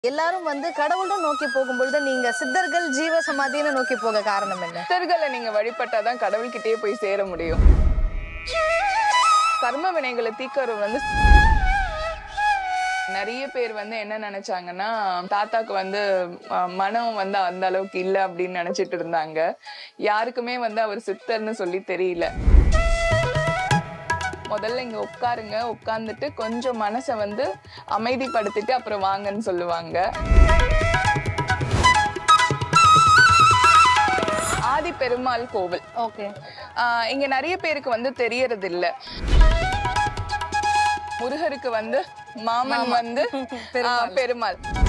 எல்லாரும் வந்து கடவுளும் நோக்கி போகும்பொழுது நீங்க சித்தர்கள் ஜீவ சமாதின்னு நோக்கி போக காரணம் என்ன சித்தர்களை நீங்க வழிபட்டாதான் கடவுள்கிட்டயே போய் சேர முடியும் கர்ம வினைகளை தீக்கறவர் வந்து நிறைய பேர் வந்து என்ன நினைச்சாங்கன்னா தாத்தாக்கு வந்து அஹ், மனம் வந்து அந்த அளவுக்கு இல்ல அப்படின்னு நினைச்சிட்டு இருந்தாங்க யாருக்குமே வந்து அவர் சித்தர்னு சொல்லி தெரியல முதல்ல இங்க உட்காருங்க உட்கார்ந்துட்டு கொஞ்சம் மனசை வந்து அமைதிப்படுத்திட்டு அப்புறம் வாங்கன்னு சொல்லுவாங்க ஆதி பெருமாள் கோவில் ஓகே ஆஹ் இங்க நிறைய பேருக்கு வந்து தெரியறது இல்ல முருகருக்கு வந்து மாமன் வந்து ஆஹ் பெருமாள்